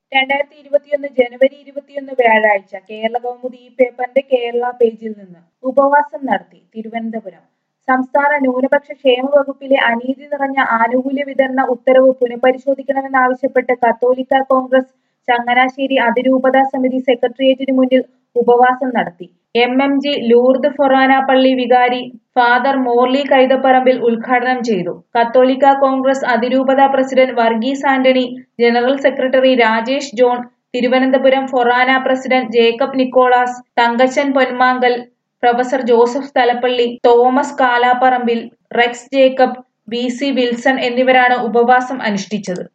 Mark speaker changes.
Speaker 1: രണ്ടായിരത്തി ഇരുപത്തിയൊന്ന് ജനുവരി ഇരുപത്തിയൊന്ന് വ്യാഴാഴ്ച കേരള കൗമുദി ഈ പേപ്പറിന്റെ കേരള പേജിൽ നിന്ന് ഉപവാസം നടത്തി തിരുവനന്തപുരം സംസ്ഥാന ന്യൂനപക്ഷ ക്ഷേമ വകുപ്പിലെ അനീതി നിറഞ്ഞ ആനുകൂല്യ വിതരണ ഉത്തരവ് പുനഃപരിശോധിക്കണമെന്നാവശ്യപ്പെട്ട് കത്തോലിക്ക കോൺഗ്രസ് ചങ്ങനാശ്ശേരി അതിരൂപതാ സമിതി സെക്രട്ടേറിയറ്റിന് മുന്നിൽ ഉപവാസം നടത്തി M M G Lourdes forane പള്ളി വികാരി ഫാദർ മോർലി കൈതപ്പറമ്പിൽ ഉദ്ഘാടനം ചെയ്തു കത്തോലിക്ക കോൺഗ്രസ് അതിരൂപത president Varghese Antony general secretary Rajesh John Thiruvananthapuram forane president Jacob Nicholas Thankachan Ponmankal professor Joseph Thalappally Thomas Kalapparambil Rex Jacob V C Wilson എന്നിവരാണ് ഉപവാസം അനുഷ്ഠിച്ചത്